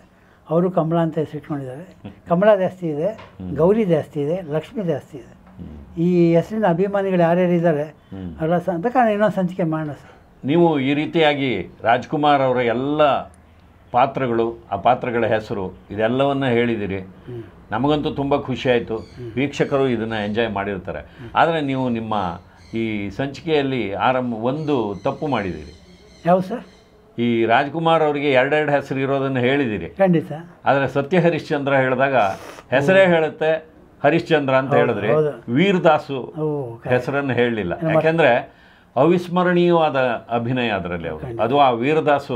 ಅವರು ಕಮಲ ಅಂತ ಹೆಸರಿಟ್ಕೊಂಡಿದ್ದಾರೆ ಕಮಲ ಜಾಸ್ತಿ ಇದೆ ಗೌರಿ ಜಾಸ್ತಿ ಇದೆ ಲಕ್ಷ್ಮಿ ಜಾಸ್ತಿ ಇದೆ ಈ ಹೆಸರಿನ ಅಭಿಮಾನಿಗಳು ಯಾರ್ಯಾರು ಇದ್ದಾರೆ ಹ್ಮ್. ಅಲ್ಲ ಸ ಬೇಕಾದ್ರೆ ಇನ್ನೊಂದು ಸಂಚಿಕೆ ಮಾಡೋಣ ಸರ್ ನೀವು ಈ ರೀತಿಯಾಗಿ ರಾಜ್ಕುಮಾರ್ ಅವರ ಎಲ್ಲ ಪಾತ್ರಗಳು ಆ ಪಾತ್ರಗಳ ಹೆಸರು ಇದೆಲ್ಲವನ್ನ ಹೇಳಿದಿರಿ ನಮಗಂತೂ ತುಂಬ ಖುಷಿ ಆಯಿತು ವೀಕ್ಷಕರು ಇದನ್ನು ಎಂಜಾಯ್ ಮಾಡಿರ್ತಾರೆ ಆದರೆ ನೀವು ನಿಮ್ಮ ಈ ಸಂಚಿಕೆಯಲ್ಲಿ ಆರಂಭ ಒಂದು ತಪ್ಪು ಮಾಡಿದ್ದೀರಿ ಯಾವುದು ಸರ್ ಈ ರಾಜ್ಕುಮಾರ್ ಅವರಿಗೆ ಎರಡೆರಡು ಹೆಸರು ಇರೋದನ್ನು ಹೇಳಿದಿರಿ ಖಂಡಿತ ಆದರೆ ಸತ್ಯ ಹರಿಶ್ಚಂದ್ರ ಹೇಳಿದಾಗ ಹೆಸರೇ ಹೇಳುತ್ತೆ ಹರಿಶ್ಚಂದ್ರ ಅಂತ ಹೇಳಿದ್ರಿ ಹೌದು. ವೀರದಾಸು ಓ ಹೆಸರನ್ನು ಹೇಳಲಿಲ್ಲ ಯಾಕೆಂದ್ರೆ ಅವಿಸ್ಮರಣೀಯವಾದ ಅಭಿನಯ ಅದರಲ್ಲಿ ಅವರು ಅದು ಆ ವೀರದಾಸು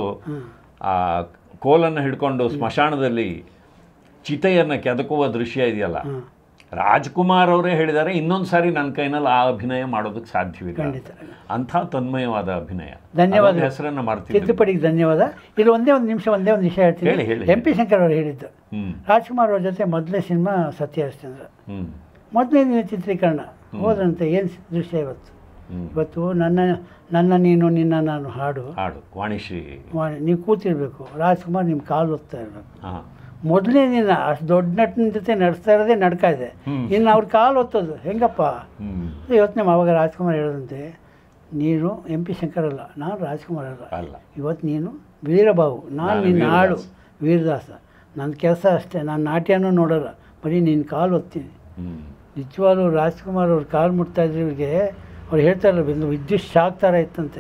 ಆ ಕೋಲನ್ನು ಹಿಡ್ಕೊಂಡು ಸ್ಮಶಾನದಲ್ಲಿ ಚಿತೆಯನ್ನು ಕೆದಕುವ ದೃಶ್ಯ ಇದೆಯಲ್ಲ ಹಾಂ ರಾಜ್ಕುಮಾರ್ ಅವರೇ ಹೇಳಿದ್ದಾರೆ ಇನ್ನೊಂದು ಸಾರಿ ನನ್ನ ಕೈನಲ್ಲಿ ಆ ಅಭಿನಯ ಮಾಡೋದಕ್ಕೆ ಸಾಧ್ಯವಿಲ್ಲ ಖಂಡಿತ ಅಂಥ ತನ್ಮಯವಾದ ಅಭಿನಯ ಧನ್ಯವಾದ. ಅದೊಂದು ಹೆಸರನ್ನು ಮಾಡ್ತಿದ್ದೆ ತಿದ್ದುಪಡಿಗೆ ಧನ್ಯವಾದ ಇಲ್ಲಿ ಒಂದೇ ಒಂದು ನಿಮಿಷ ಒಂದೇ ಒಂದು ವಿಷಯ ಹೇಳಿ, ಹೇಳ್ತೀನಿ ಹೇಳಿ. ಎಂ ಪಿ ಶಂಕರ್ ಅವರು ಹೇಳಿದ್ದು ಹ್ಮ್ ರಾಜ್ಕುಮಾರ್ ಅವ್ರ ಜೊತೆ ಮೊದಲನೇ ಸಿನಿಮಾ ಸತ್ಯ ಹರಿಶ್ಚಂದ್ರ ಹ್ಮ್ ಮೊದಲನೇ ದಿನ ಚಿತ್ರೀಕರಣ ಹೋದಂತೆ ಏನು ದೃಶ್ಯ ಇವತ್ತು ಹ್ಮ್ ಇವತ್ತು ನನ್ನ ನನ್ನ ನೀನು ನಿನ್ನ ನಾನು ಹಾಡು ಹಾಡು ವಾಣಿಶ್ರೀ ಮಾಡಿ ನೀವು ಕೂತಿರ್ಬೇಕು ರಾಜ್ಕುಮಾರ್ ನಿಮ್ಮ ಕಾಲು ಒತ್ತಾ ಇರಬೇಕು ಹಾಂ ಮೊದಲನೇ ದಿನ ಅಷ್ಟು ದೊಡ್ಡ ನಟನ ಜೊತೆ ನಡೆಸ್ತಾ ಇರೋದೇ ನಡ್ಕ ಇದೆ ಹ್ಮ್. ಇನ್ನು ಅವ್ರ ಕಾಲು ಒತ್ತೋದು ಹೆಂಗಪ್ಪ ಹ್ಮ್ ಯೋಚನೆ ಆವಾಗ ರಾಜ್ಕುಮಾರ್ ಹೇಳದಂತೆ ನೀನು ಎಂ ಪಿ ಶಂಕರ್ ಅಲ್ಲ ನಾನು ರಾಜ್ಕುಮಾರ್ ಅಲ್ಲ ಅಲ್ಲ ಇವತ್ತು ನೀನು ವೀರಬಾಬು ನಾನು ನಾನು ನಿನ್ನ ವೀರದಾಸ. ಹಾಡು ವೀರದಾಸ ನನ್ನ ಕೆಲಸ ಅಷ್ಟೇ ನಾನು ನಾಟ್ಯನೂ ನೋಡಲ್ಲ ಬರೀ ನಿನ್ನ ಕಾಲು ಒತ್ತೀನಿ ಹ್ಮ್ ನಿಜವಾಗ್ಲೂ ರಾಜ್ಕುಮಾರ್ ಅವ್ರ ಕಾಲು ಮುಟ್ತಾ ಇದ್ರೆ ಇವ್ರಿಗೆ ಅವ್ರು ಹೇಳ್ತಾರಲ್ಲ ಒಂದು ವಿದ್ಯುತ್ ಶಾಕ್ ಥರ ಇತ್ತಂತೆ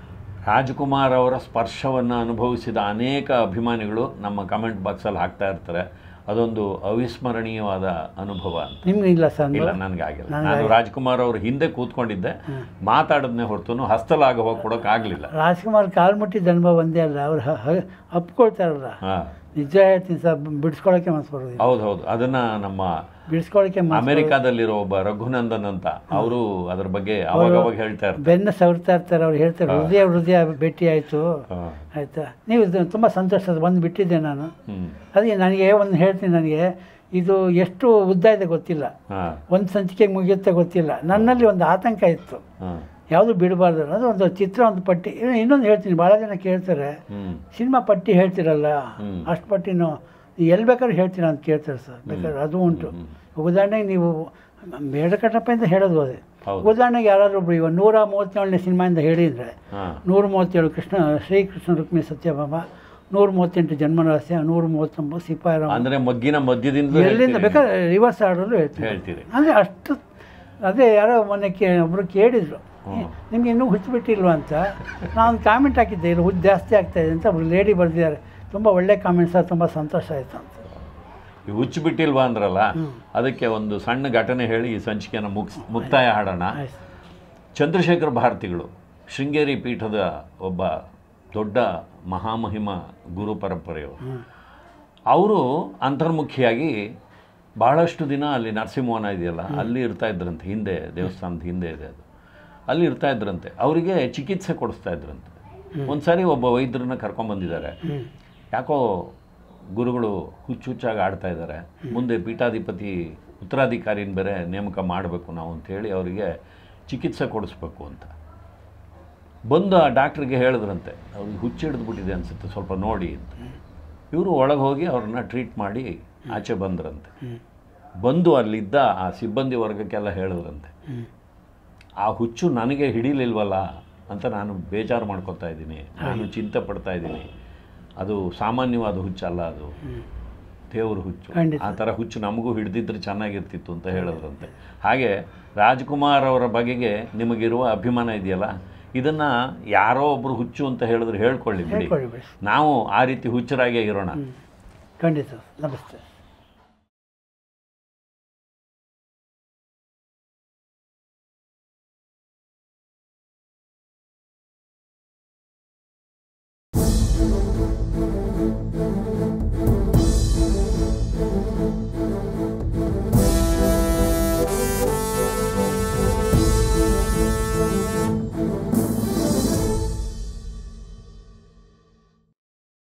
ರಾಜ್ಕುಮಾರ್ ಅವರ ಸ್ಪರ್ಶವನ್ನು ಅನುಭವಿಸಿದ ಅನೇಕ ಅಭಿಮಾನಿಗಳು ನಮ್ಮ ಕಮೆಂಟ್ ಬಾಕ್ಸಲ್ಲಿ ಹಾಕ್ತಾ ಇರ್ತಾರೆ ಅದೊಂದು ಅವಿಸ್ಮರಣೀಯವಾದ ಅನುಭವ ಅಂತ ನಿಮ್ಗೆ ಇಲ್ಲ ಸರ್ ಇಲ್ಲ ನನಗಾಗಿಲ್ಲ ನಾನು ರಾಜ್ಕುಮಾರ್ ಅವ್ರ ಹಿಂದೆ ಕೂತ್ಕೊಂಡಿದ್ದೆ ಮಾತಾಡದ್ನೇ ಹೊರತು ಹಸ್ತಲಾಗ ಹೋಗಿ ಕೊಡೋಕ್ಕಾಗಲಿಲ್ಲ ರಾಜ್ಕುಮಾರ್ ಕಾಲು ಮುಟ್ಟಿದ ಅನುಭವ ಒಂದೇ ಅಲ್ಲ ಅವ್ರು ಹ- ಹ- ಅಪ್ಕೊಳ್ತಾರಲ್ಲ ಹಾಂ ನಿಜ ಹೇಳ್ತೀನಿ ಸರ್ ಬಿಡಿಸ್ಕೊಳಕ್ಕೆ ಮನಸ್ಸು ಬರೋದಿಲ್ಲ ಹೌದು ಹೌದು ಅದನ್ನ ನಮ್ಮ ಬಿಡಿಸ್ಕೊಳಕ್ಕೆ ಮನಸ್ಸು ಅಮೆರಿಕಾದಲ್ಲಿರೋ ಒಬ್ಬ ರಘುನಂದನ್ ಅಂತ ಅವರು ಅದ್ರ ಬಗ್ಗೆ ಅವಾಗ ಅವಾಗ ಹೇಳ್ತಾ ಇರ್ತಾರೆ ಬೆನ್ನ ಸವರ್ತಾ ಇರ್ತಾರೆ ಅವ್ರು ಹೇಳ್ತಾರೆ ಹೃದಯ ಹೃದಯ ಭೇಟಿ ಆಯಿತು ಹಾ. ಆಯಿತಾ ನೀವು ಇದು ತುಂಬ ಸಂತೋಷ ಒಂದು ಬಿಟ್ಟಿದ್ದೆ ನಾನು ಹ್ಮ್ ಅದಕ್ಕೆ ನನಗೆ ಒಂದು ಹೇಳ್ತೀನಿ ನನಗೆ ಇದು ಎಷ್ಟು ಉದ್ದ ಇದೆ ಗೊತ್ತಿಲ್ಲ ಹಾ ಒಂದು ಸಂಚಿಕೆಗೆ ಮುಗಿಯುತ್ತೆ ಗೊತ್ತಿಲ್ಲ ನನ್ನಲ್ಲಿ ಒಂದು ಆತಂಕ ಇತ್ತು ಹಾ ಯಾವುದು ಬಿಡಬಾರ್ದು ಅದು ಒಂದು ಚಿತ್ರ ಒಂದು ಪಟ್ಟಿ ಇನ್ನು ಇನ್ನೊಂದು ಹೇಳ್ತೀನಿ ಭಾಳ ಜನ ಕೇಳ್ತಾರೆ ಹ್ಮ್ ಸಿನಿಮಾ ಪಟ್ಟಿ ಹೇಳ್ತಿರಲ್ಲ ಹ್ಮ್. ಅಷ್ಟು ಪಟ್ಟಿನೂ ಎಲ್ಲಿ ಬೇಕಾದ್ರೂ ಹೇಳ್ತೀರಾ ಅಂತ ಕೇಳ್ತಾರೆ ಸರ್ ಬೇಕಾದ್ರೆ ಅದು ಉಂಟು ಉದಾಹರಣೆಗೆ ನೀವು ಬೇಡ ಕಟ್ಟಪ್ಪ ಅಂತ ಹೇಳೋದು ಅದೇ ಹೌದು. ಉದಾಹರಣೆಗೆ ಯಾರಾದ್ರೂ ಒಬ್ರು ಇವಾಗ ನೂರ ಮೂವತ್ತೇಳನೇ ಸಿನಿಮಾಯಿಂದ ಹೇಳಿದರೆ ಹಾ ನೂರ ಮೂವತ್ತೇಳು ಕೃಷ್ಣ ಶ್ರೀಕೃಷ್ಣ ರುಕ್ಮಿ ಸತ್ಯಭಾಮ ನೂರ ಮೂವತ್ತೆಂಟು ಜನ್ಮರಹಸ್ಯ ನೂರ ಮೂವತ್ತೊಂಬತ್ತು ಸಿಪಾಯಿರಾಮ ಅಂದ್ರೆ ಮಗ್ಗಿನ ಮಧ್ಯದಿಂದ ಎಲ್ಲಿಂದ ಬೇಕಾದ್ರೆ ರಿವರ್ಸ್ ಆಡೋದು ಹೇಳ್ತೀನಿ ಹೇಳ್ತೀರಿ ಅಂದರೆ ಅಷ್ಟು ಅದೇ ಯಾರೋ ಮೊನ್ನೆ ಕೇ ಒಬ್ಬರು ಕೇಳಿದರು ನಿಮ್ಗೆ ಇನ್ನೂ ಹುಚ್ಚಿಬಿಟ್ಟಿಲ್ವಾ ಅಂತ ನಾನು ಕಾಮೆಂಟ್ ಹಾಕಿದ್ದೆ ಇಲ್ಲ ಹುಚ್ಚು ಜಾಸ್ತಿ ಆಗ್ತಾ ಇದೆ ಅಂತ ಒಬ್ರು ಲೇಡಿ ಬರೆದಿದ್ದಾರೆ ತುಂಬ ಒಳ್ಳೆ ಕಾಮೆಂಟ್ಸ್ ತುಂಬ ಸಂತೋಷ ಆಯಿತು ಅಂತ ಈ ಹುಚ್ಚು ಬಿಟ್ಟಿಲ್ವಾ ಅಂದ್ರಲ್ಲ ಅದಕ್ಕೆ ಒಂದು ಸಣ್ಣ ಘಟನೆ ಹೇಳಿ ಈ ಸಂಚಿಕೆನ ಮುಗಿಸ್ ಮುಕ್ತಾಯ ಹಾಡೋಣ ಆಯ್ತು ಚಂದ್ರಶೇಖರ ಭಾರತಿಗಳು ಶೃಂಗೇರಿ ಪೀಠದ ಒಬ್ಬ ದೊಡ್ಡ ಮಹಾಮಹಿಮ ಗುರು ಪರಂಪರೆಯವರು ಹ್ಮ್. ಅವರು ಅಂತರ್ಮುಖಿಯಾಗಿ ಬಹಳಷ್ಟು ದಿನ ಅಲ್ಲಿ ನರಸಿಂಹವನ ಇದೆಯಲ್ಲ ಅಲ್ಲಿ ಇರ್ತಾ ಇದ್ರಂತೆ ಹಿಂದೆ ದೇವಸ್ಥಾನದ ಹಿಂದೆ ಇದೆ ಅದು ಅಲ್ಲಿ ಇರ್ತಾ ಇದ್ರಂತೆ ಅವರಿಗೆ ಚಿಕಿತ್ಸೆ ಕೊಡಿಸ್ತಾ ಇದ್ರಂತೆ ಒಂದ್ಸಾರಿ ಒಬ್ಬ ವೈದ್ಯರನ್ನ ಕರ್ಕೊಂಬಂದಿದ್ದಾರೆ ಹ್ಮ್. ಯಾಕೋ ಗುರುಗಳು ಹುಚ್ಚು ಹುಚ್ಚಾಗಿ ಆಡ್ತಾ ಇದ್ದಾರೆ ಮುಂದೆ ಪೀಠಾಧಿಪತಿ ಉತ್ತರಾಧಿಕಾರಿನ ಬೇರೆ ನೇಮಕ ಮಾಡಬೇಕು ನಾವು ಅಂತೇಳಿ ಅವರಿಗೆ ಚಿಕಿತ್ಸೆ ಕೊಡಿಸ್ಬೇಕು ಅಂತ ಬಂದು ಆ ಡಾಕ್ಟ್ರಿಗೆ ಹೇಳಿದ್ರಂತೆ ಅವ್ರಿಗೆ ಹುಚ್ಚು ಹಿಡಿದ್ಬಿಟ್ಟಿದೆ ಅನಿಸುತ್ತೆ ಸ್ವಲ್ಪ ನೋಡಿ ಅಂತ ಇವರು ಒಳಗೆ ಹೋಗಿ ಅವ್ರನ್ನ ಟ್ರೀಟ್ ಮಾಡಿ ಆಚೆ ಬಂದ್ರಂತೆ ಹ್ಮ್. ಬಂದು ಅಲ್ಲಿದ್ದ ಆ ಸಿಬ್ಬಂದಿ ವರ್ಗಕ್ಕೆಲ್ಲ ಹೇಳಿದ್ರಂತೆ ಹ್ಮ್. ಆ ಹುಚ್ಚು ನನಗೆ ಹಿಡಿಲಿಲ್ವಲ್ಲ ಅಂತ ನಾನು ಬೇಜಾರು ಮಾಡ್ಕೊತಾ ಇದ್ದೀನಿ ನಾನು ಚಿಂತೆ ಪಡ್ತಾ ಇದ್ದೀನಿ ಅದು ಸಾಮಾನ್ಯವಾದ ಹುಚ್ಚಲ್ಲ ಅದು ದೇವ್ರ ಹುಚ್ಚು ಖಂಡಿತ. ಆ ಥರ ಹುಚ್ಚು ನಮಗೂ ಹಿಡಿದಿದ್ರೆ ಚೆನ್ನಾಗಿರ್ತಿತ್ತು ಅಂತ ಹೇಳಿದ್ರಂತೆ ಹಾಗೆ ರಾಜ್ಕುಮಾರ್ ಅವರ ಬಗೆಗೆ ನಿಮಗಿರುವ ಅಭಿಮಾನ ಇದೆಯಲ್ಲ ಇದನ್ನ ಯಾರೋ ಒಬ್ರು ಹುಚ್ಚು ಅಂತ ಹೇಳಿದ್ರೆ ಹೇಳ್ಕೊಳ್ಳಿ ಬಿಡಿ ಹೇಳ್ಕೊಳ್ಳಿ ಬಿಡಿ ನಾವು ಆ ರೀತಿ ಹುಚ್ಚರಾಗೇ ಇರೋಣ ಖಂಡಿತ ನಮಸ್ತೆ